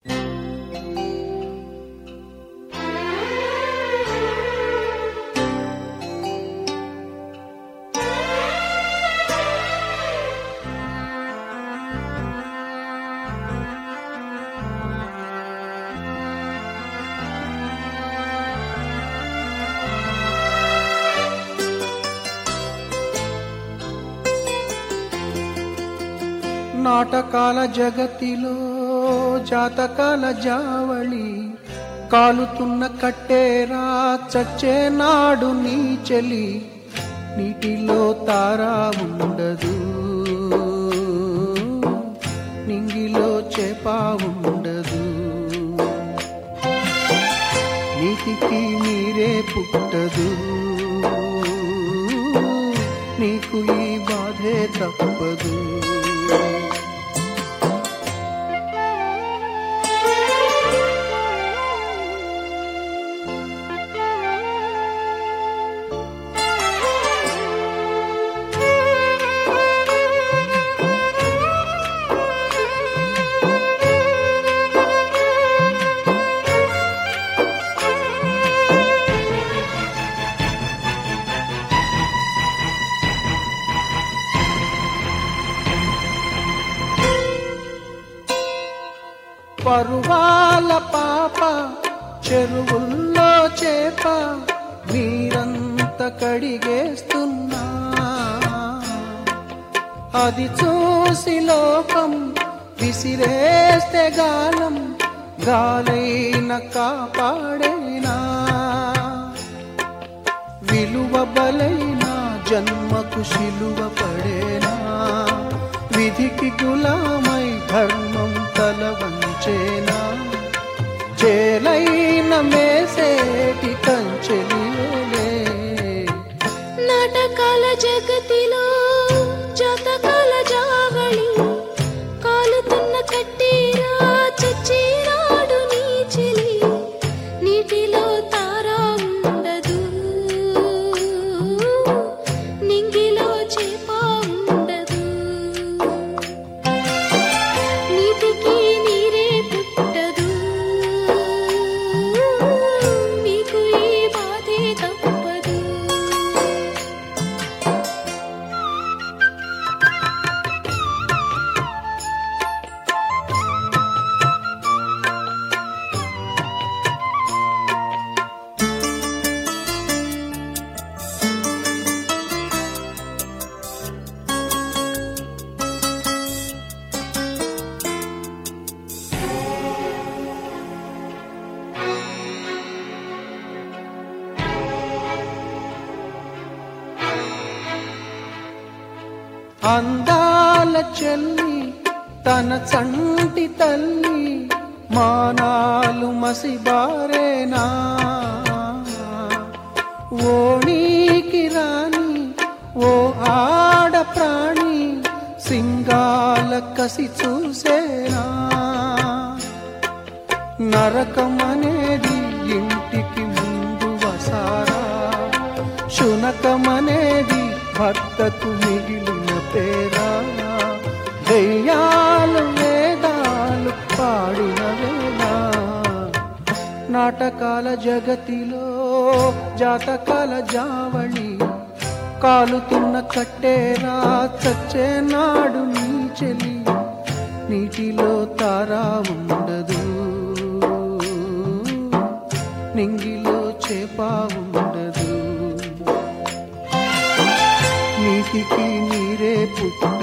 నాటకాల జగతిలో జాతకాల జావళి కాలుతున్న కట్టేరా చచ్చే నాడు నీ చెలి నీటిలో తారా ఉండదు నింగిలో చేప ఉండదు నీటికి నీరే పుట్టదు నీకు ఈ బాధే తప్పదు పరువాల పాప చెరువుల్లో చేప మీరంత కడిగేస్తున్నా అది చూసి లోకం విసిరేస్తే గాలం గాలైన కాపాడేనా విలువ బలైన జన్మకు శిలువ పడేనా విధికి గులామై ధర్మం తల వంచేనా చేలైన మేసేటి కంచెలియలే నాటకాల జగతిలో జాతకాల జావళి కాలుతున్న కట్టేరా చచ్చిరాడు నీ చెలి నీటిలో తారా ఉండదు నింగిలో చేప ఉండదు నీటికి నీరే పుట్టదు నీకు ఈ బాధే తప్పదు అందాల చెల్లి తన చంటి తల్లి మానాలు మసిబారేనా ఓణీకి రాని ఓ ఆడ ప్రాణి సింగాల కసి చూసేనా నరకమనేది ఇంటికి ముందు వసారా శునకమనేది భర్తకు మిగిలిన పేరా దెయ్యాలు వేదాలు పాడిన వేళ నాటకాల జగతిలో జాతకాల జావళి కాలుతున్న కట్టేరా చచ్చే నాడు నీ చెలి నీటిలో తారా ఉండదు నింగిలో చేప ఉండదు నీటికి నీరే పుట్ట